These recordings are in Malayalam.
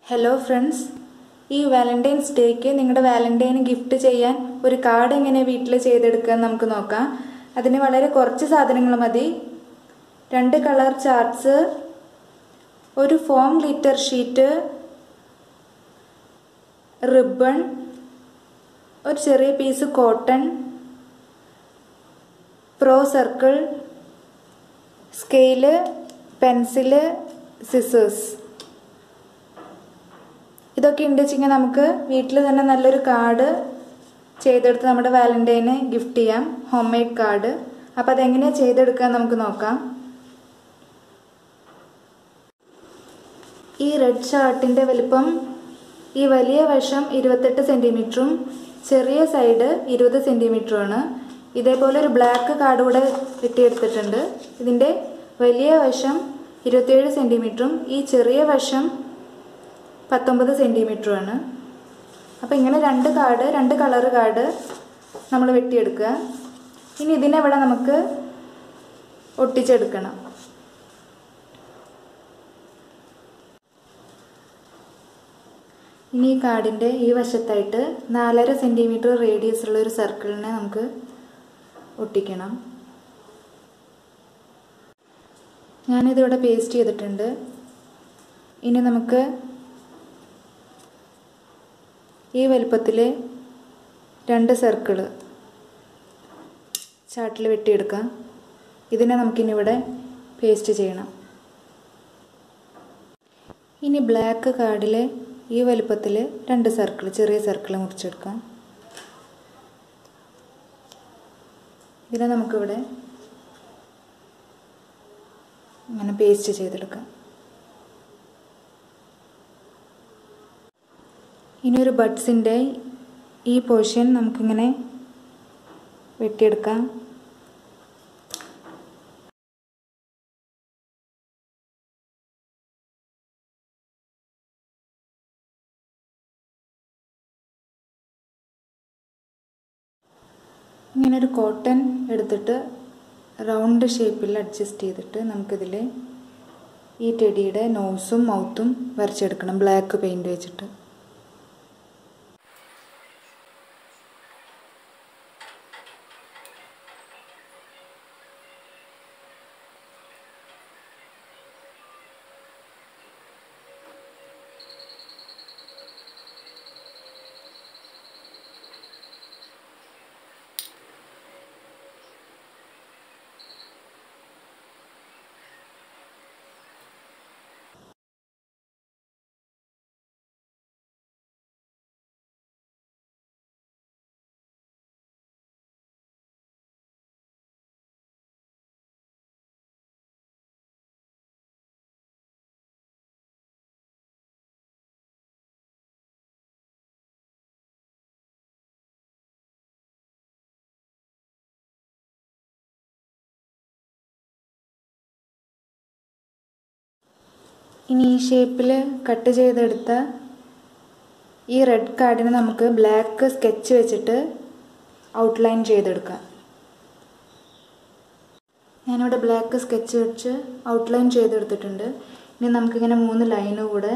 ഹലോ ഫ്രണ്ട്സ് ഈ വാലന്റൈൻസ് ഡേക്ക് നിങ്ങളുടെ വാലന്റൈന് ഗിഫ്റ്റ് ചെയ്യാൻ ഒരു കാർഡ് എങ്ങനെ വീട്ടിൽ ചെയ്തെടുക്കുക എന്ന് നമുക്ക് നോക്കാം അതിന് വളരെ കുറച്ച് സാധനങ്ങൾ മതി രണ്ട് കളർ ചാർട്ട്സ് ഒരു ഫോം ഗ്ലിറ്റർ ഷീറ്റ് റിബൺ ഒരു ചെറിയ piece cotton pro circle scale pencil scissors ഇതൊക്കെ ഉണ്ട് വെച്ചെങ്കിൽ നമുക്ക് വീട്ടിൽ തന്നെ നല്ലൊരു കാർഡ് ചെയ്തെടുത്ത് നമ്മുടെ വാലന്റൈന് ഗിഫ്റ്റ് ചെയ്യാം ഹോം മെയ്ഡ് കാർഡ് അപ്പം അതെങ്ങനെയാണ് ചെയ്തെടുക്കുക നമുക്ക് നോക്കാം ഈ റെഡ് ഷർട്ടിൻ്റെ വലിപ്പം ഈ വലിയ വശം ഇരുപത്തെട്ട് സെൻറ്റിമീറ്ററും ചെറിയ സൈഡ് ഇരുപത് സെൻറ്റിമീറ്ററുമാണ് ഇതേപോലെ ഒരു ബ്ലാക്ക് കാർഡ് കൂടെ വെട്ടിയെടുത്തിട്ടുണ്ട് ഇതിൻ്റെ വലിയ വശം ഇരുപത്തേഴ് സെൻറ്റിമീറ്ററും ഈ ചെറിയ വശം പത്തൊമ്പത് സെൻറ്റിമീറ്ററുമാണ് അപ്പോൾ ഇങ്ങനെ രണ്ട് കാർഡ് രണ്ട് കളർ കാർഡ് നമ്മൾ വെട്ടിയെടുക്കുക ഇനി ഇതിനെ ഇവിടെ നമുക്ക് ഒട്ടിച്ചെടുക്കണം ഇനി ഈ കാർഡിൻ്റെ ഈ വശത്തായിട്ട് നാലര സെൻറ്റിമീറ്റർ റേഡിയസ് ഉള്ള ഒരു സർക്കിളിനെ നമുക്ക് ഒട്ടിക്കണം ഞാനിതിവിടെ പേസ്റ്റ് ചെയ്തിട്ടുണ്ട് ഇനി നമുക്ക് ഈ വലുപ്പത്തിൽ രണ്ട് സർക്കിള് ചാർട്ടിൽ വെട്ടിയെടുക്കാം ഇതിനെ നമുക്കിനി ഇവിടെ പേസ്റ്റ് ചെയ്യണം ഇനി ബ്ലാക്ക് കാർഡിൽ ഈ വലുപ്പത്തിൽ രണ്ട് സർക്കിൾ ചെറിയ സർക്കിൾ മുറിച്ചെടുക്കാം ഇതിനെ നമുക്കിവിടെ ഇങ്ങനെ പേസ്റ്റ് ചെയ്തെടുക്കാം ഇനി ഒരു ബഡ്സിൻ്റെ ഈ പോർഷൻ നമുക്കിങ്ങനെ വെട്ടിയെടുക്കാം ഇങ്ങനെ ഒരു കോട്ടൺ എടുത്തിട്ട് റൗണ്ട് ഷേപ്പിൽ അഡ്ജസ്റ്റ് ചെയ്തിട്ട് നമുക്കിതിൽ ഈ ടെടിയുടെ നോസും മൗത്തും വരച്ചെടുക്കണം ബ്ലാക്ക് പെയിൻറ് വെച്ചിട്ട് ഇനി ഈ ഷേപ്പിൽ കട്ട് ചെയ്തെടുത്ത ഈ റെഡ് കാർഡിന് നമുക്ക് ബ്ലാക്ക് സ്കെച്ച് വെച്ചിട്ട് ഔട്ട്ലൈൻ ചെയ്തെടുക്കാം ഞാനിവിടെ ബ്ലാക്ക് സ്കെച്ച് വെച്ച് ഔട്ട്ലൈൻ ചെയ്തെടുത്തിട്ടുണ്ട് ഇനി നമുക്കിങ്ങനെ മൂന്ന് ലൈന് കൂടെ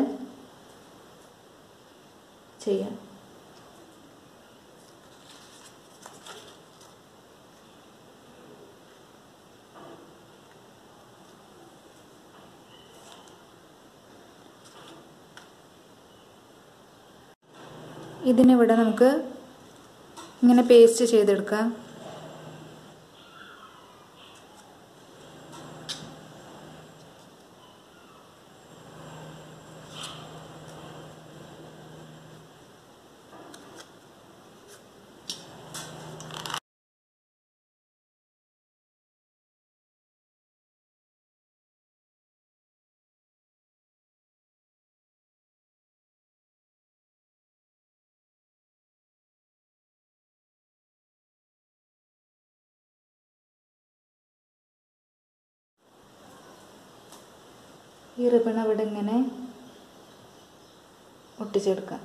ചെയ്യാം ഇതിനിവിടെ നമുക്ക് ഇങ്ങനെ പേസ്റ്റ് ചെയ്തെടുക്കാം ഈ റിബൺ അവിടെ ഇങ്ങനെ ഒട്ടിച്ചെടുക്കാം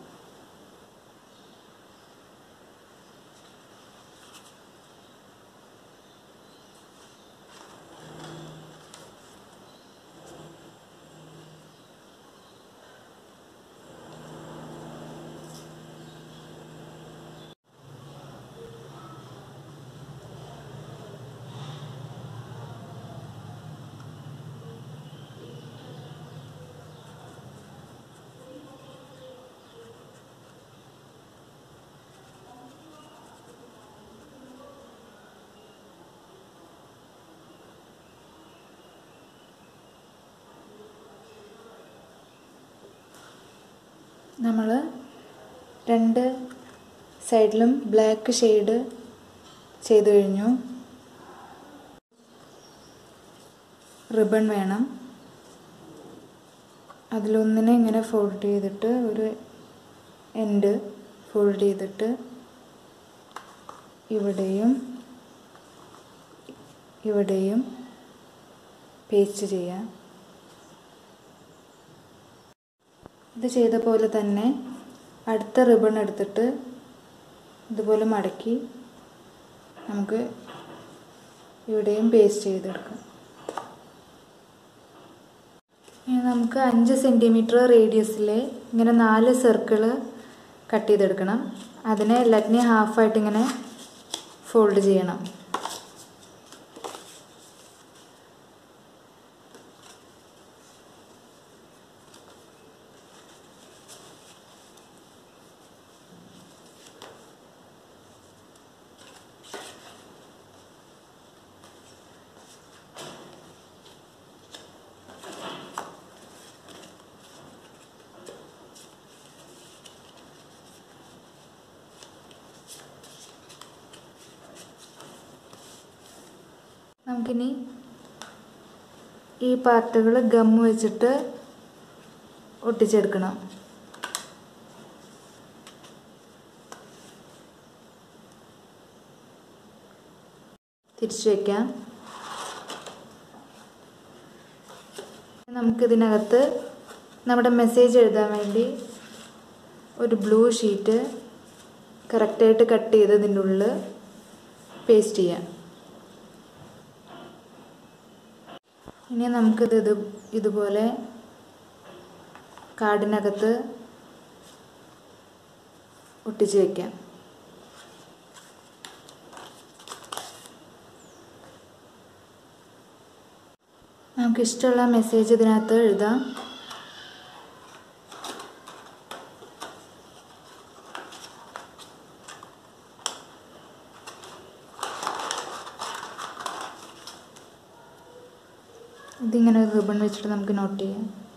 നമ്മൾ രണ്ട് സൈഡിലും ബ്ലാക്ക് ഷെയ്ഡ് ചെയ്തു കഴിഞ്ഞു റിബൺ വേണം അതിലൊന്നിനെ ഇങ്ങനെ ഫോൾഡ് ചെയ്തിട്ട് ഒരു എൻഡ് ഫോൾഡ് ചെയ്തിട്ട് ഇവിടെയും ഇവിടെയും പേസ്റ്റ് ചെയ്യാം ഇത് ചെയ്ത പോലെ തന്നെ അടുത്ത റിബൺ എടുത്തിട്ട് ഇതുപോലെ മടക്കി നമുക്ക് ഇവിടെയും പേസ്റ്റ് ചെയ്തെടുക്കാം ഇനി നമുക്ക് അഞ്ച് സെൻറ്റിമീറ്റർ റേഡിയസിൽ ഇങ്ങനെ നാല് സർക്കിള് കട്ട് ചെയ്തെടുക്കണം അതിനെ എല്ലാറ്റിനെയും ഹാഫായിട്ട് ഇങ്ങനെ ഫോൾഡ് ചെയ്യണം നമുക്കിനി ഈ പാർട്ടുകൾ ഗം വെച്ചിട്ട് ഒട്ടിച്ചെടുക്കണം തിരിച്ചു വയ്ക്കാം നമുക്കിതിനകത്ത് നമ്മുടെ മെസ്സേജ് എഴുതാൻ വേണ്ടി ഒരു ബ്ലൂ ഷീറ്റ് കറക്റ്റായിട്ട് കട്ട് ചെയ്ത് ഇതിൻ്റെ ഉള്ളിൽ പേസ്റ്റ് ചെയ്യാം ഇനി നമുക്കിത് ഇത് ഇതുപോലെ കാർഡിനകത്ത് ഒട്ടിച്ച് വയ്ക്കാം നമുക്ക് ഇഷ്ടമുള്ള മെസ്സേജ് ഇതിനകത്ത് എഴുതാം ഇതിങ്ങനെ ഒരു റിബൺ വെച്ചിട്ട് നമുക്ക് നോട്ട് ചെയ്യാം